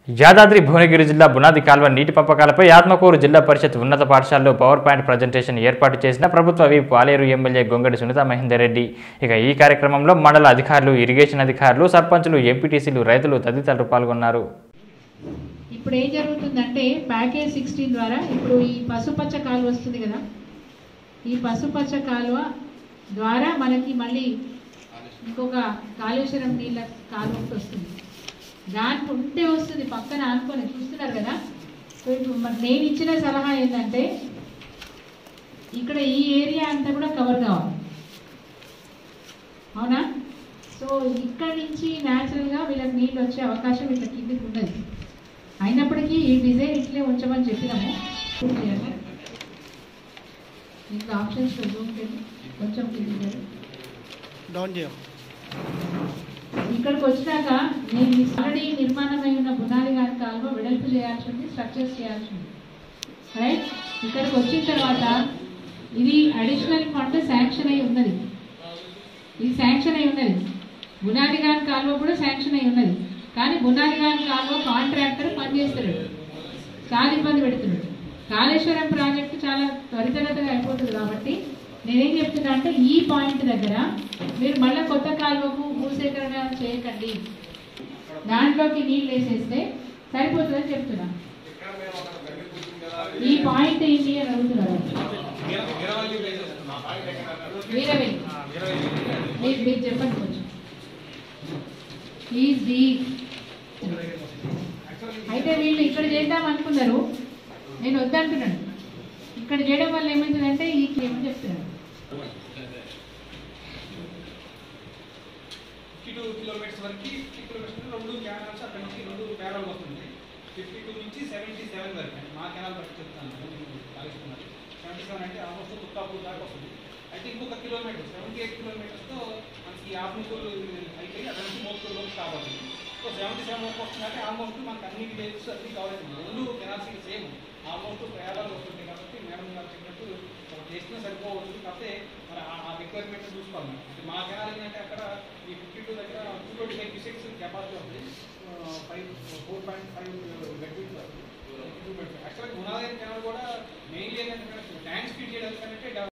యాదాద్రి భువనగిరి జిల్లా బునాది కాల్వ నీటి పంపకాలపై ఆత్మకూరు జిల్లా పరిషత్ ఉన్నత పాఠశాలలో పవర్ పాయింట్ ప్రజెంటేషన్ ఏర్పాటు చేసిన ప్రభుత్వ విప్ పాలేరు ఎమ్మెల్యే గొంగడి సునీత మహేందర్ రెడ్డి ఇక ఈ కార్యక్రమంలో మండల అధికారులు ఇరిగేషన్ అధికారులు సర్పంచులు ఎంపీటీసీలు రైతులు తదితరులు పాల్గొన్నారు ఇప్పుడు ఏం జరుగుతుందంటే ప్యాకేజ్ సిక్స్టీన్ ద్వారా ఇప్పుడు ఈ పసుపచ్చ కాలువ వస్తుంది కదా ఈ పసుపచ్చ కాలువ ద్వారా మనకి మళ్ళీ ఇంకొక కాళేశ్వరం నీళ్ళ కాలువ ఒకటి వస్తుంది దానికి ఉంటే వస్తుంది పక్కన ఆనుకొని చూస్తున్నారు కదా సో ఇప్పుడు మరి నేను ఇచ్చిన సలహా ఏంటంటే ఇక్కడ ఈ ఏరియా అంతా కూడా కవర్ కావాలి అవునా సో ఇక్కడ నుంచి న్యాచురల్గా వీళ్ళకి నీళ్ళు వచ్చే అవకాశం ఇట్లా కిందికి ఉన్నది అయినప్పటికీ ఈ డిజైన్ ఇట్లే ఉంచమని చెప్పినాము పూర్తి చేయాలి ఇంకా ఆప్షన్స్ జూమ్ చేయండి కొంచెం కిందికి రండి. డౌన్ చేయం ఇక్కడికి వచ్చినాక నేను ఆల్రెడీ నిర్మాణమై ఉన్న బునాది గారి కాలువ వెడల్పు చేయాల్సి ఉంది స్ట్రక్చర్స్ చేయాల్సి ఉంది రైట్ ఇక్కడికి వచ్చిన తర్వాత ఇది అడిషనల్ ఫండ్ శాంక్షన్ అయి ఉన్నది ఇది శాంక్షన్ అయి ఉన్నది బునాది గారి కాలువ కూడా శాంక్షన్ అయి ఉన్నది కానీ బునాది గారి కాలువ కాంట్రాక్టర్ పనిచేస్తాడు చాలా ఇబ్బంది పెడుతున్నాడు కాళేశ్వరం ప్రాజెక్టు చాలా త్వరితగతిగా అయిపోతుంది కాబట్టి నేనేం చెప్తున్నా అంటే ఈ పాయింట్ దగ్గర మీరు మళ్ళీ కొత్త కాలువకు భూసేకరణ చేయకండి దాంట్లోకి నీళ్ళు వేసేస్తే సరిపోతుందని చెప్తున్నా ఈ పాయింట్ ఏంటి అని అడుగుతున్నారు వీరవే మీరు మీరు చెప్పండి కొంచెం ఈజ్ ది అయితే వీళ్ళు ఇక్కడ చేద్దాం అనుకున్నారు నేను వద్దంటున్నాను ఇక్కడ చేయడం వల్ల ఏమవుతుందంటే ఈ ఏమని చెప్తున్నాను ఫిఫ్టీ టూ కిలోమీటర్స్ వరకు ఫిఫ్టీ కిలోమీటర్స్ రెండు కెనాల్స్ అక్కడ నుంచి రెండు ప్యారల్ వస్తుంది ఫిఫ్టీ టూ నుంచి సెవెంటీ సెవెన్ వరకు అంటే మా కెనాల్ బట్టి చెప్తాను కాలుస్తున్నారు సెవెంటీ సెవెన్ అంటే ఆల్మోస్ట్ కుత్తాపూర్ దాకా వస్తుంది అయితే ఇంకొక కిలోమీటర్ సెవెంటీ ఎయిట్ కిలోమీటర్స్తో మనకి ఆత్మకూరు అయిపోయి అక్కడ నుంచి మోత్తూరులో స్టాప్ అవుతుంది సో సెవెంటీ సెవెన్ వరకు వస్తుందంటే ఆల్మోస్ట్ మనకి అన్ని విలేజెస్ అన్ని కవర్ అవుతుంది రెండు కెనాల్స్ సేమ్ ఆల్మోస్ట్ ప్రయాణాలు వస్తుంటాయి కాబట్టి మేడం గారు చెప్పినట్టు ఒకటి చేసినా సరిపోవచ్చు కాకపోతే మరి ఆ- ఆ రిక్వైర్మెంట్ చూసుకోవాలి మనం. అంటే మా కెనాల్ ఏంటంటే అక్కడ ఈ ఫిఫ్టీ టూ దగ్గర two twenty five cusecs capacity ఉంది ఫైవ్ ఫోర్ పాయింట్ ఫైవ్ యాక్చువల్గా గుణాలయం కెనాల్ కూడా మెయిన్లీ ఏంటంటే ట్యాంక్ స్పీడ్ చేయడానికి